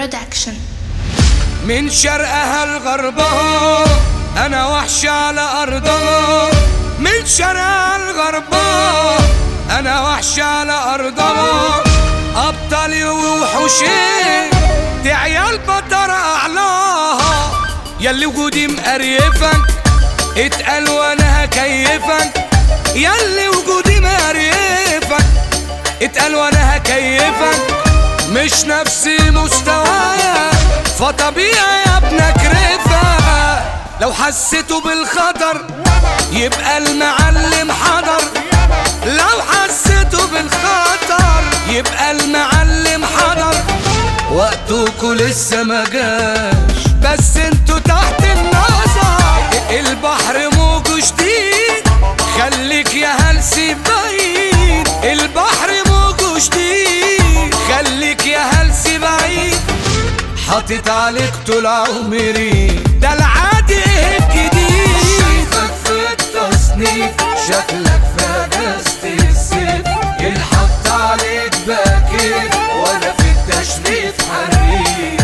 Production من شرقها لغربها انا وحش على ارضها من شرقها لغربها انا وحش على ارضها ابطالي ووحوشي دي عيال بطر اعلاها ياللي وجودي مقريفك اتقل وانا هكيفك ياللي وجودي مقريفك اتقل وانا هكيفك مش نفسي مستوايا فطبيعي يا ابنك رفا لو حسيته بالخطر يبقى المعلم حضر لو حسيته بالخطر يبقى المعلم حضر وقتكوا لسه ما جاش بس انتوا تحت النظر البحر موجه شديد خليك يا هلسي بعيد البحر موجه شديد خليك يا هلسي بعيد حاطط عليك طول عمري ده العادي الجديد شايفك في التصنيف شكلك في اجازة الصيف الحط عليك باكيت وانا في التشريف حريف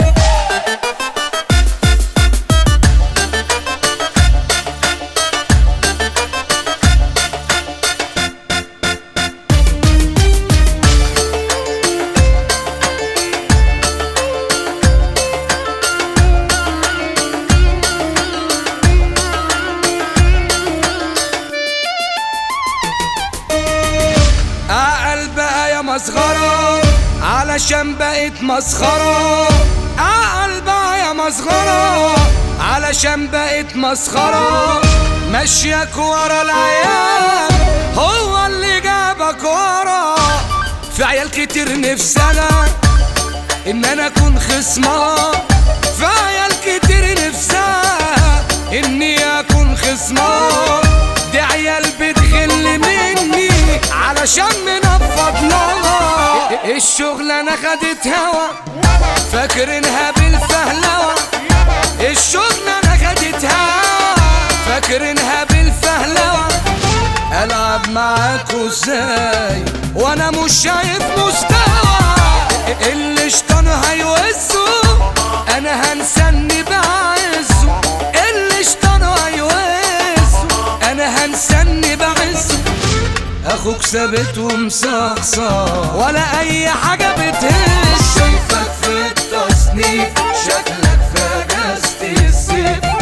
اعقل بقى يا مسخرة علشان بقيت مسخرة اعقل بقى يا مسخرة علشان بقيت مسخرة مشيك ورا العيال هو اللي جابك ورا في عيال كتير نفسنا ان انا اكون خصمها في عيال كتير نفسها اني اكون خصمها دي عيال بتغل مني علشان منفض لها الشغلانة خدت هوا فاكرينها بالفهلوة الشغلانة خدت هوا فاكرينها بالفهلوة العب معاكوا ازاي وانا مش شايف مستوى اللي شطان هيوزه انا هنسني بعزه اللي شطان هيوزه انا هنسني بعزه اخوك ثابت ومصحصح ولا اي حاجه بتهز شايفك في التصنيف شكلك في اجازة الصيف